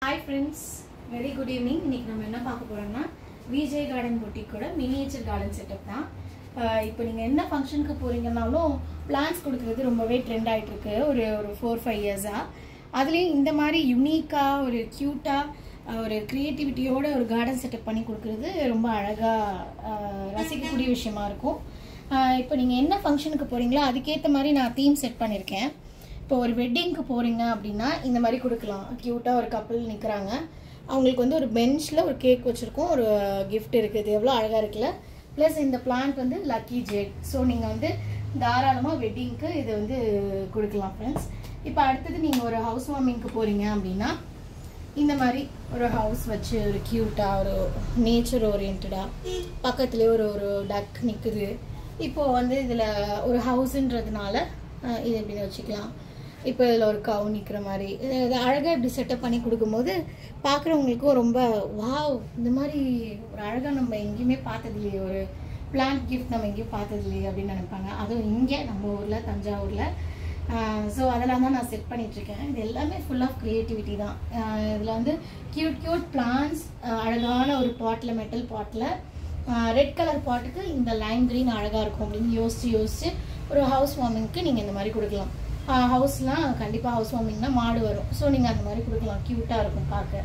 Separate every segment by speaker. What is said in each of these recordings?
Speaker 1: hi friends very good evening இன்னைக்கு நம்ம என்ன பார்க்க போறோம்னா விஜய் கார்டன் பொட்டிக்கோட மினியேச்சர் கார்டன் செட்டப் தான் அஹ் இப்போ நீங்கள் என்ன ஃபங்க்ஷனுக்கு போறீங்கன்னாலும் பிளான்ஸ் கொடுக்குறது ரொம்பவே ட்ரெண்ட் ஆயிட்டு இருக்கு ஒரு ஒரு ஃபோர் ஃபைவ் இயர்ஸாக அதுலேயும் இந்த மாதிரி யுனிக்காக ஒரு க்யூட்டாக ஒரு க்ரியேட்டிவிட்டியோட ஒரு கார்டன் செட்டப் பண்ணி கொடுக்குறது ரொம்ப அழகாக ரசிக்கக்கூடிய விஷயமா இருக்கும் அஹ் இப்போ நீங்கள் என்ன ஃபங்க்ஷனுக்கு போகிறீங்களோ அதுக்கேற்ற மாதிரி நான் தீம் செட் பண்ணியிருக்கேன் இப்போ ஒரு வெட்டிங்க்கு போகிறீங்க அப்படின்னா இந்த மாதிரி கொடுக்கலாம் க்யூட்டாக ஒரு கப்பல் நிற்கிறாங்க அவங்களுக்கு வந்து ஒரு பெஞ்சில் ஒரு கேக் வச்சுருக்கோம் ஒரு கிஃப்ட் இருக்குது இது எவ்வளோ அழகாக இருக்குல்ல ப்ளஸ் இந்த பிளான்ட் வந்து லக்கி ஜெட் ஸோ நீங்கள் வந்து தாராளமாக வெட்டிங்க்கு இதை வந்து கொடுக்கலாம் ஃப்ரெண்ட்ஸ் இப்போ அடுத்தது நீங்கள் ஒரு ஹவுஸ் வார்மிங்க்கு போகிறீங்க அப்படின்னா இந்த மாதிரி ஒரு ஹவுஸ் வச்சு ஒரு க்யூட்டாக ஒரு நேச்சர் ஓரியன்டாக பக்கத்துலேயே ஒரு ஒரு டக் நிற்குது இப்போது வந்து இதில் ஒரு ஹவுஸுன்றதுனால இது எப்படின்னு வச்சுக்கலாம் இப்போ இதில் ஒரு கவு நிற்கிற மாதிரி இது இது அழகாக இப்படி செட்டப் பண்ணி கொடுக்கும்போது பார்க்குறவங்களுக்கும் ரொம்ப வாவ் இந்த மாதிரி ஒரு அழகாக நம்ம எங்கேயுமே பார்த்தது இல்லையே ஒரு பிளான்ட் கிஃப்ட் நம்ம எங்கேயும் பார்த்தது இல்லையே அப்படின்னு நினைப்பாங்க அதுவும் இங்கே நம்ம ஊரில் தஞ்சாவூரில் ஸோ அதெல்லாம் தான் நான் செட் பண்ணிகிட்ருக்கேன் இது எல்லாமே ஃபுல் ஆஃப் க்ரியேட்டிவிட்டி தான் இதில் வந்து க்யூட் க்யூட் பிளான்ஸ் அழகான ஒரு bottle metal bottle red colour பாட்டுக்கு இந்த லைம் க்ரீன் அழகாக இருக்கும் அப்படின்னு யோசித்து யோசித்து ஒரு ஹவுஸ் வார்மிங்க்கு நீங்கள் இந்த மாதிரி கொடுக்கலாம் ஹவுஸ்லாம் கண்டிப்பாக ஹவுஸ் வார்மிங்னா மாடு வரும் ஸோ நீங்கள் அந்த மாதிரி கொடுக்கலாம் க்யூட்டாக இருக்கும் பார்க்க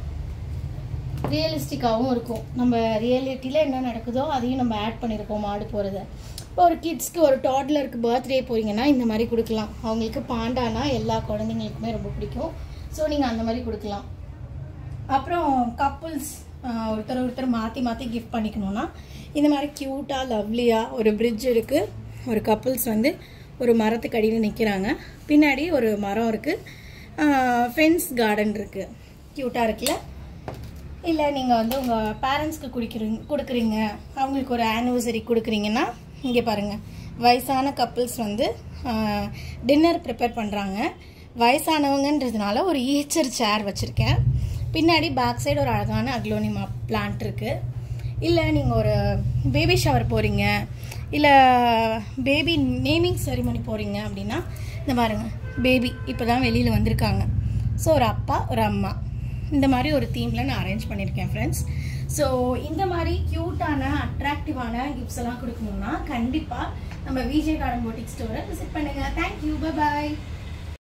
Speaker 1: ரியலிஸ்டிக்காகவும் இருக்கும் நம்ம ரியாலிட்டியில் என்ன நடக்குதோ அதையும் நம்ம ஆட் பண்ணியிருப்போம் மாடு போகிறத இப்போ ஒரு கிட்ஸ்க்கு ஒரு டாட்லருக்கு பர்த்டே போகிறீங்கன்னா இந்த மாதிரி கொடுக்கலாம் அவங்களுக்கு பாண்டானா எல்லா குழந்தைங்களுக்குமே ரொம்ப பிடிக்கும் ஸோ நீங்கள் அந்த மாதிரி கொடுக்கலாம் அப்புறம் கப்புள்ஸ் ஒருத்தர் ஒருத்தர் மாற்றி மாற்றி கிஃப்ட் பண்ணிக்கணும்னா இந்த மாதிரி க்யூட்டாக லவ்லியாக ஒரு பிரிட்ஜ் இருக்குது ஒரு கப்புள்ஸ் வந்து ஒரு மரத்துக்கு அடியில் நிற்கிறாங்க பின்னாடி ஒரு மரம் இருக்குது ஃபென்ஸ் கார்டன் இருக்குது க்யூட்டாக இருக்குல்ல இல்லை நீங்கள் வந்து உங்கள் பேரண்ட்ஸ்க்கு குடிக்கிறீங்க கொடுக்குறீங்க அவங்களுக்கு ஒரு ஆனிவர்சரி கொடுக்குறீங்கன்னா இங்கே பாருங்கள் வயசான கப்புள்ஸ் வந்து டின்னர் ப்ரிப்பேர் பண்ணுறாங்க வயசானவங்கன்றதுனால ஒரு ஈச்சர் சேர் வச்சுருக்கேன் பின்னாடி பேக் சைடு ஒரு அழகான அக்லோனிமா பிளான்ட் இருக்குது இல்லை நீங்கள் ஒரு பேபி ஷவர் போகிறீங்க இல்லை பேபி நேமிங் செரிமனி போகிறீங்க அப்படின்னா இந்த பாருங்க பேபி இப்போ தான் வெளியில் வந்திருக்காங்க ஸோ ஒரு அப்பா ஒரு அம்மா இந்த மாதிரி ஒரு தீமில் நான் அரேஞ்ச் பண்ணியிருக்கேன் ஃப்ரெண்ட்ஸ் ஸோ இந்த மாதிரி க்யூட்டான அட்ராக்டிவான கிஃப்ட்ஸ் எல்லாம் கொடுக்கணும்னா கண்டிப்பாக நம்ம விஜய் கார்டன் போட்டிக் ஸ்டோரை விசிட் பண்ணுங்கள் தேங்க்யூ பாய்